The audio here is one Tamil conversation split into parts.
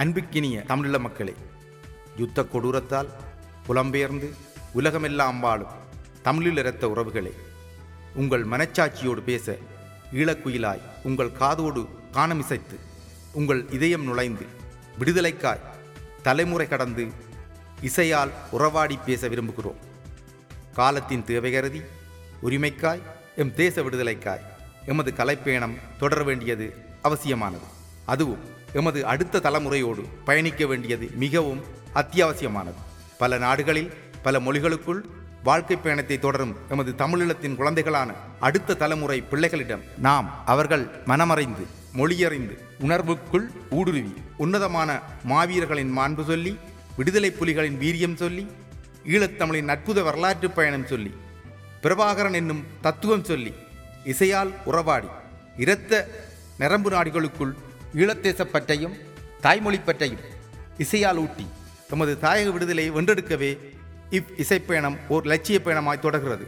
அன்புக்கினிய தமிழீழ மக்களே யுத்த கொடூரத்தால் புலம்பெயர்ந்து உலகமெல்லாம் வாழும் தமிழீழ இரத்த உறவுகளே உங்கள் மனச்சாட்சியோடு பேச ஈழக்குயிலாய் உங்கள் காதோடு காணமிசைத்து உங்கள் இதயம் நுழைந்து விடுதலைக்காய் தலைமுறை கடந்து இசையால் உறவாடி பேச விரும்புகிறோம் காலத்தின் தேவை கருதி உரிமைக்காய் எம் தேச விடுதலைக்காய் எமது கலைப்பயணம் தொடர வேண்டியது அவசியமானது அதுவும் எமது அடுத்த தலைமுறையோடு பயணிக்க வேண்டியது மிகவும் அத்தியாவசியமானது பல நாடுகளில் பல மொழிகளுக்குள் வாழ்க்கை பயணத்தை தொடரும் எமது தமிழீழத்தின் குழந்தைகளான அடுத்த தலைமுறை பிள்ளைகளிடம் நாம் அவர்கள் மனமறைந்து மொழியறிந்து உணர்வுக்குள் ஊடுருவி உன்னதமான மாவீரர்களின் மாண்பு சொல்லி விடுதலை புலிகளின் வீரியம் சொல்லி ஈழத்தமிழின் அற்புத வரலாற்று பயணம் சொல்லி பிரபாகரன் என்னும் தத்துவம் சொல்லி இசையால் உறவாடி இரத்த நரம்பு நாடுகளுக்குள் ஈழத்தேசப்பற்றையும் தாய்மொழிப்பற்றையும் இசையால் ஊட்டி தமது தாயக விடுதலையை வென்றெடுக்கவே இவ் இசைப்பயணம் ஓர் லட்சிய பயணமாய் தொடர்கிறது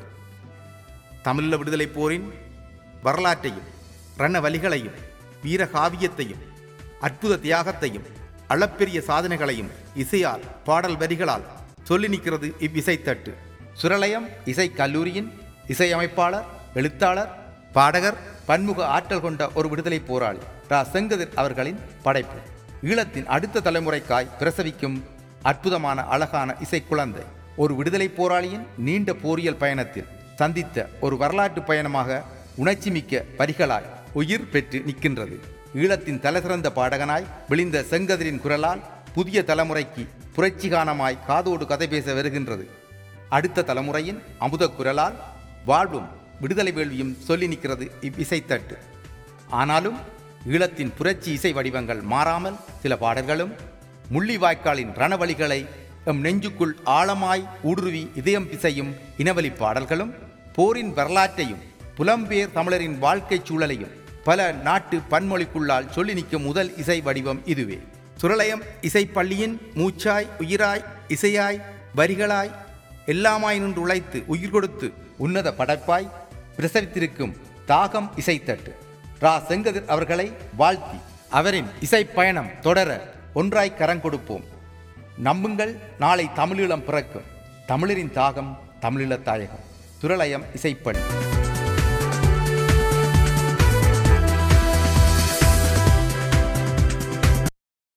தமிழீழ விடுதலை போரின் வரலாற்றையும் ரண வலிகளையும் வீர காவியத்தையும் அற்புத தியாகத்தையும் அளப்பெரிய சாதனைகளையும் இசையால் பாடல் வரிகளால் சொல்லி நிற்கிறது இவ்விசைத்தட்டு சுரலயம் இசை கல்லூரியின் இசையமைப்பாளர் எழுத்தாளர் பாடகர் பன்முக ஆற்றல் கொண்ட ஒரு விடுதலை போராளி ரா செங்கதிர் அவர்களின் படைப்பு ஈழத்தின் அடுத்த தலைமுறைக்காய் பிரசவிக்கும் அற்புதமான அழகான இசை குழந்தை ஒரு விடுதலை போராளியின் நீண்ட போரியல் பயணத்தில் சந்தித்த ஒரு வரலாற்று பயணமாக உணர்ச்சிமிக்க வரிகளாய் உயிர் பெற்று நிற்கின்றது ஈழத்தின் தலைசிறந்த பாடகனாய் விழிந்த செங்கதிரின் குரலால் புதிய தலைமுறைக்கு புரட்சிகானமாய் காதோடு கதை பேச வருகின்றது அடுத்த தலைமுறையின் அமுத குரலால் வாழ்வும் விடுதலை வேள்வியும் சொல்லி நிற்கிறது இவ்விசைத்தட்டு ஆனாலும் ஈழத்தின் புரட்சி இசை வடிவங்கள் மாறாமல் சில பாடல்களும் முள்ளிவாய்க்காலின் ரணவழிகளை எம் நெஞ்சுக்குள் ஆழமாய் ஊடுருவி இதயம் பிசையும் இனவழி பாடல்களும் போரின் வரலாற்றையும் புலம்பெயர் தமிழரின் வாழ்க்கைச் சூழலையும் பல நாட்டு பன்மொழிக்குள்ளால் சொல்லி நிற்கும் முதல் இசை வடிவம் இதுவே சுரலயம் இசைப்பள்ளியின் மூச்சாய் உயிராய் இசையாய் வரிகளாய் எல்லாமாய் நின்று உழைத்து உயிர் கொடுத்து உன்னத படைப்பாய் பிரசவித்திருக்கும் தாகம் இசைத்தட்டு ரா செங்கதிர் அவர்களை வாழ்த்தி அவரின் இசை பயணம் தொடர ஒன்றாய் கரம் கொடுப்போம் நம்புங்கள் நாளை தமிழீழம் பிறக்கும் தமிழரின் தாகம் தமிழீழ தாயகம் சுரலயம் இசைப்பணி